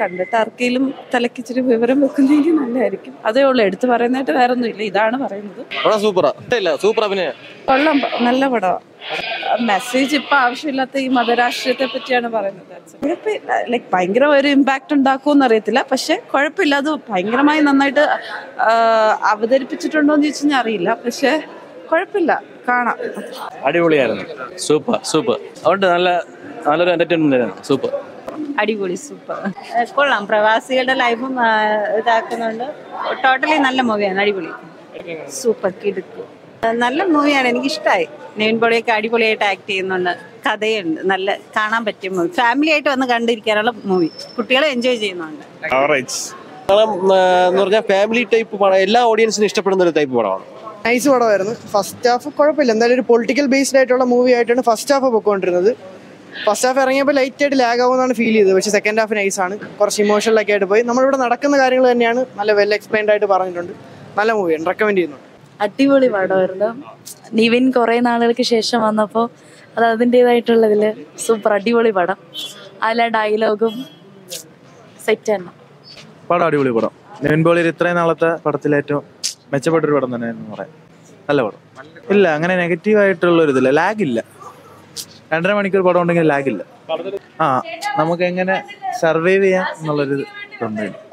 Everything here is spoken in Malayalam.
കണ്ടിട്ട് ആർക്കെങ്കിലും തലക്കിച്ചിരി വിവരം വെക്കുന്നെങ്കിൽ നല്ലതായിരിക്കും അതേ ഉള്ളൂ എടുത്തു പറയുന്നതായിട്ട് വേറെ ഒന്നുമില്ല ഇതാണ് പറയുന്നത് പടം സൂപ്പറാ ഇല്ല സൂപ്പർ അഭിനയം കൊള്ളാം പ- നല്ല പടമാണ് മെസ്സേജ് ഇപ്പൊ ആവശ്യമില്ലാത്ത ഈ മതരാഷ്ട്രീയത്തെ പറ്റിയാണ് പറയുന്നത് കുഴപ്പമില്ല ലൈക്ക് ഭയങ്കര ഒരു ഇമ്പാക്ട് ഉണ്ടാക്കുമെന്ന് അറിയത്തില്ല പക്ഷെ കുഴപ്പമില്ല അത് ഭയങ്കരമായി നന്നായിട്ട് ആ, അവതരിപ്പിച്ചിട്ടുണ്ടോ എന്ന് ചോദിച്ചു കഴിഞ്ഞാൽ അറിയില്ല പക്ഷെ കുഴപ്പമില്ല കാണാം അടിപൊളിയായിരുന്നു സൂപ്പർ സൂപ്പർ അതുകൊണ്ട് നല്ല നല്ലൊരു എന്റർടൈൻമെന്റ് ആയിരുന്നു സൂപ്പർ അടിപൊളി സൂപ്പർ കൊള്ളാം പ്രവാസികളുടെ ലൈഫും ആ, ഇതാക്കുന്നുണ്ട് ടോട്ടലി നല്ല മൂവിയാണ് അടിപൊളി സൂപ്പർ കിടുക്ക് നല്ല മൂവിയാണ് എനിക്ക് ഇഷ്ടമായി നെവിൻ പോളിയൊക്കെ അടിപൊളിയായിട്ട് ആക്ട് ചെയ്യുന്നുണ്ട് കഥയുണ്ട് നല്ല കാണാൻ പറ്റിയ മൂവി ഫാമിലി ആയിട്ട് വന്ന് കണ്ടിരിക്കാനുള്ള മൂവി കുട്ടികളെ എൻജോയ് ചെയ്യുന്നുണ്ട് കാരണം ആ, എന്ന് പറഞ്ഞാൽ ഫാമിലി ടൈപ്പ് പടം എല്ലാ ഓഡിയൻസിനും ഇഷ്ടപ്പെടുന്ന ഒരു ടൈപ്പ് പടമാണ് നൈസ് പടമായിരുന്നു ഫസ്റ്റ് ഹാഫ് കുഴപ്പമില്ല എന്തായാലും ഒരു പൊളിറ്റിക്കൽ ബേസ്ഡ് ആയിട്ടുള്ള മൂവി ആയിട്ടാണ് ഫസ്റ്റ് ഹാഫ് പൊയ്ക്കൊണ്ടിരുന്നത് ഫസ്റ്റ് ഹാഫ് ഇറങ്ങിയപ്പോൾ ലൈറ്റ് ആയിട്ട് ലാഗ് ആവുമെന്നാണ് ഫീൽ ചെയ്തത് പക്ഷേ സെക്കൻഡ് ഹാഫ് നൈസ് ആണ് കുറച്ച് ഇമോഷണൽ ഒക്കെ ആയിട്ട് പോയി നമ്മളിവിടെ നടക്കുന്ന കാര്യങ്ങൾ തന്നെയാണ് നല്ല വെൽ എക്സ്പ്ലെയിൻഡ് ആയിട്ട് പറഞ്ഞിട്ടുണ്ട് നല്ല മൂവിയാണ് റെക്കമെൻഡ് ചെയ്യുന്നുണ്ട് അടിപൊളി പടമായിരുന്നു നിവിൻ കുറേ നാളുകൾക്ക് ശേഷം വന്നപ്പോൾ അത് അതിൻ്റെതായിട്ടുള്ളതിൽ സൂപ്പർ അടിപൊളി പടം അതിലെ ഡയലോഗും സെറ്റ് തന്നെ പടം അടിപൊളി പടം നിവിൻ പോളിയിൽ ഇത്രയും നാളത്തെ പടത്തിൽ ഏറ്റവും മെച്ചപ്പെട്ടൊരു പടം തന്നെ എന്ന് പറയാം നല്ല പടം ഇല്ല അങ്ങനെ നെഗറ്റീവ് ആയിട്ടുള്ള ഒരു ഇതില്ല ലാഗ് ഇല്ല രണ്ടര മണിക്കൂർ പടം ഉണ്ടെങ്കിൽ ലാഗ് ഇല്ല ആ നമുക്ക് എങ്ങനെ സർവൈവ് ചെയ്യാം എന്നുള്ളൊരു ഇതുണ്ട്